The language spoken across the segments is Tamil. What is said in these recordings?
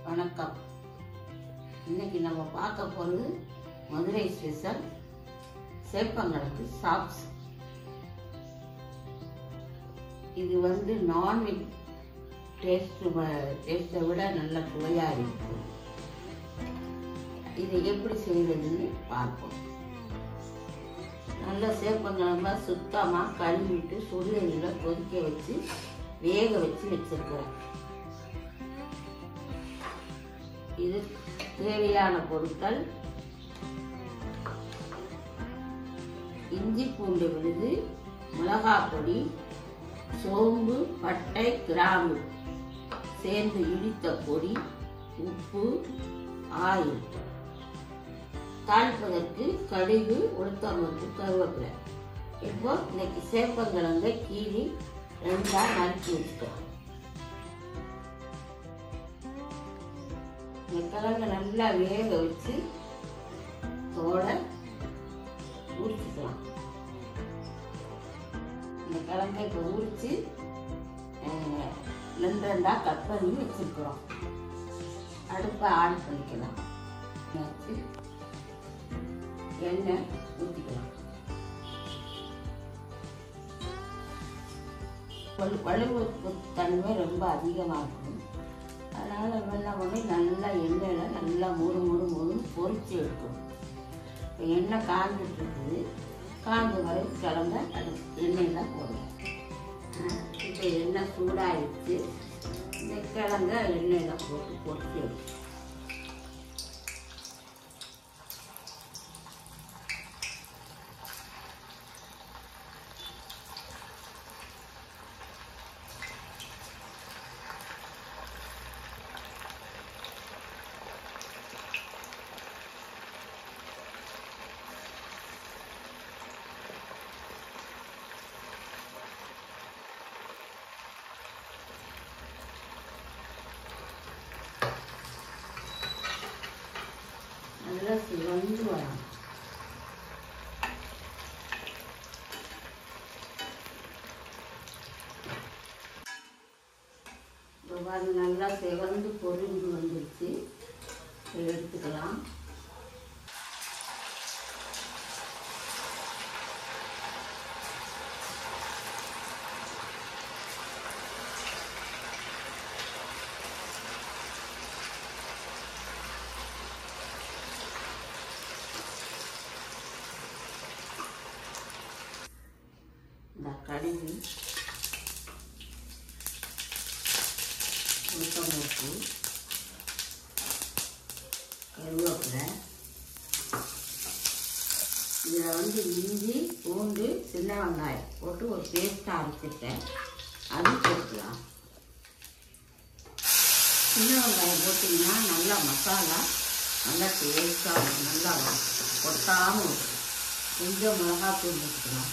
வணக்கம் இன்னைக்கு நம்ம பார்க்க போகிறது மதுரை ஸ்பெஷல் சேப்பங்கிழங்கு சாப்ஸ் இது வந்து நான்வெஜ் டேஸ்ட் டேஸ்ட்டை விட நல்ல சுவையாக இருக்கும் இதை எப்படி செய்யறதுன்னு பார்ப்போம் நல்ல சேப்பங்கிழங்கா சுத்தமாக கழுவிட்டு சுடுதண்ணியில் கொதிக்க வச்சு வேக வச்சு வச்சிருக்கிறேன் இது தேவையான பொருட்கள் இஞ்சி பூண்டு விழுது மிளகாய் பொடி சோம்பு பட்டை கிராம்பு சேர்ந்து இடித்த பொடி உப்பு ஆயில் தாளிப்பதற்கு கடுகு உளுத்தம்பருப்பு கருவேப்பிலை இப்போ இன்னைக்கு சேப்பங்கிழங்க கீரி ரெண்டா நறுக்கி வச்சுக்கலாம் இந்த கிழங்க நல்லா வேக வச்சு தோலை உரிச்சுக்கலாம் இந்த கிழங்கை இப்போ உரிச்சு அஹ், ரெண்டு ரெண்டா கட் பண்ணி வச்சிருக்கிறோம் அடுப்பை ஆன் பண்ணிக்கலாம் வச்சு எண்ணெய் ஊற்றிக்கலாம் வலுவு தன்மை ரொம்ப அதிகமாக இருக்கும் அதனால் வெள்ளை பண்ணி நல்லா எண்ணெயில் நல்லா முறு முறு முறு பொரிச்சு எடுக்கணும் இப்போ எண்ணெய் காஞ்சிட்டு இருக்குது காஞ்ச வரை கிளம்ப அது எண்ணெயில் போடணும் இப்போ எண்ணெய் சூடாகிடுச்சு இந்த கிழங்க எண்ணெயில் போட்டு பொரிச்சு எடுக்கணும் நல்லா சிவந்து வரணும் இப்போ பாருங்க நல்லா சிவந்து பொரிஞ்சு வந்துருச்சு இதை எடுத்துக்கலாம் இந்த கடுகு உளுத்தம்பருப்பு கருவேப்பிலை இதில் வந்து இஞ்சி பூண்டு சின்ன வெங்காயம் போட்டு ஒரு பேஸ்ட்டாக அரைச்சிட்டேன் அது போட்டுக்கலாம் சின்ன வெங்காயம் போட்டிங்கன்னா நல்லா மசாலா நல்லா டேஸ்ட்டாக நல்லா கொட்டாமல் இருக்கும் கொஞ்சம் மிளகாத்தூள் போட்டுக்கலாம்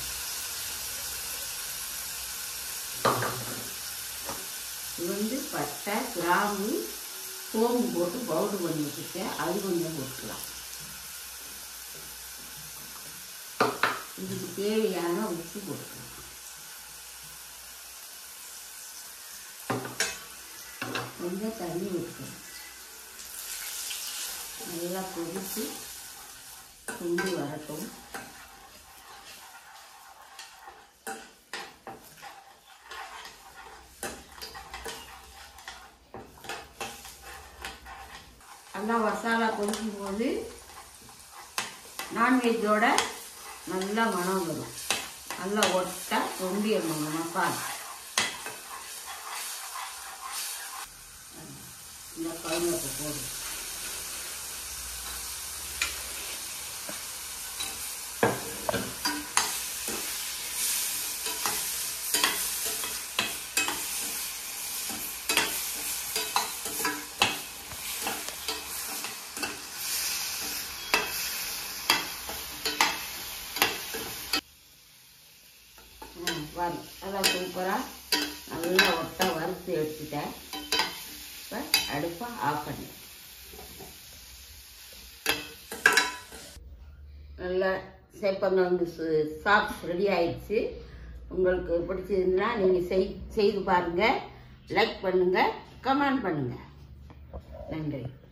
இது வந்து பட்டை கிராம்பு சோம்பு போட்டு பவுடர் பண்ணி வச்சுருக்கேன் அது கொஞ்சம் போட்டுக்கலாம் இதுக்கு தேவையான உப்பு போட்டுக்கலாம் கொஞ்சம் தண்ணி ஊற்றணும் நல்லா கொதித்து குண்டு வரட்டும் நல்லா மசாலா கொதிக்கும் போது நான்வெஜ்ஜோட நல்லா மனம் வரும் நல்லா ஒட்டா தொண்டிடணும் இந்த மசாலா இந்த கருவேப்பை போடும் வறு நல்லா சூப்பராக நல்லா ஒட்டை வறுத்து எடுத்துட்டேன் இப்போ அடுப்பை ஆஃப் பண்ணி நல்லா சேப்பங்கிழங்கு சாப்ஸ் ரெடி ஆயிடுச்சு உங்களுக்கு பிடிச்சிருந்துன்னா நீங்கள் செய் செய்து பாருங்கள் லைக் பண்ணுங்கள் கமெண்ட் பண்ணுங்கள் நன்றி